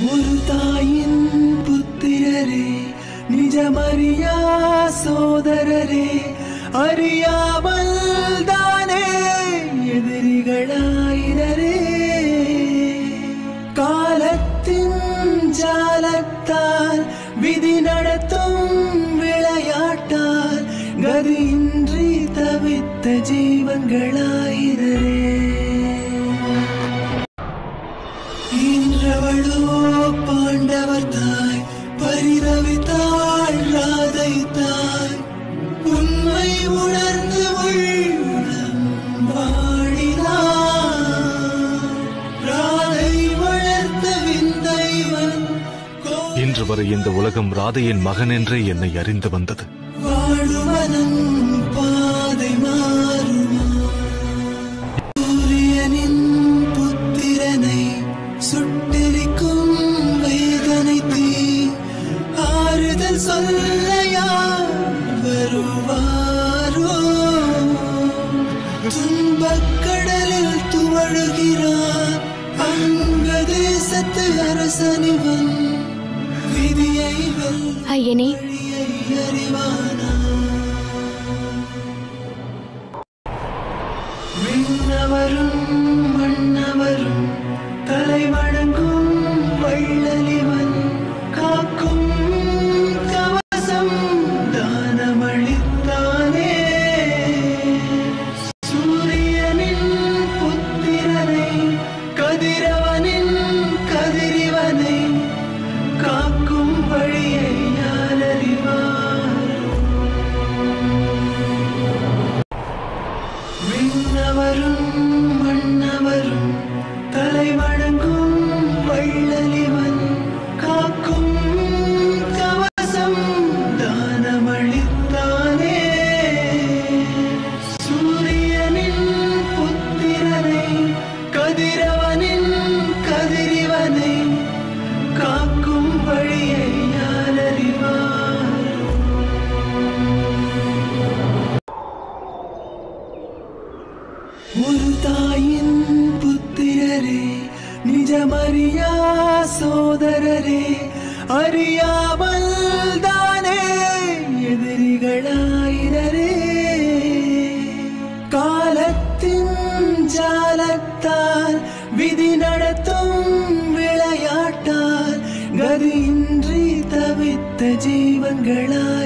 ஒரு தாயின் புத்திரரே நிஜமறியா சோதரரே அறியாமல் தானே எதிரிகளாயிரரே காலத்தின் ஜாலத்தால் விதி நடத்தும் விளையாட்டால் கதியின்றி தவித்த ஜீவன்களாயிரரே இன்றவளோ பாண்டவர் தாய் பரிதவித்தாள் ராதை தாய் உண்மை உணர்ந்து உள்ளம் வாழினார் ராதை வளர்த்த விந்தைவன் இன்று வரை இந்த உலகம் ராதையின் மகன் என்றே என்னை அறிந்து வந்தது வாழுமனம் பாதை மாறுமா சூரியனின் புத்திரனை சுட்டெரிக்கும் வேதனை தீ ஆறுதல் சொல்ல யார் வருவாரோ துன்பக்கடலில் துவழுகிறார் அங்க தேசத்து அரசனிவன் விதியை வெல்ல ஐயனே வழியை அறிவானா விண்ணவரும் மன்னவரும் தலை வணங்கும் வள்ளலிவன் காக்கும் கவசம் தானமளித்தானே சூரியனின் புத்திரனை கதிரவனின் கதிரிவனை காக்கும் வழியை யார் அறிவார் விண்ணவரும் மன்னவரும் தலை வணங்கும் வள்ளலிவன் காக்கும் கவசம் தானமளித்தானே சூரியனின் புத்திரனை கதிரவனின் கதிரிவனை காக்கும் வழியை யார் அறிவார் ஒரு தாயின் புத்திரரே நிஜமறியா சோதரரே அறியாமல் தானே எதிரிகளாயிரரே காலத்தின் ஜாலத்தால் விதி நடத்தும் விளையாட்டால் கதியின்றி தவித்த ஜீவன்களாய்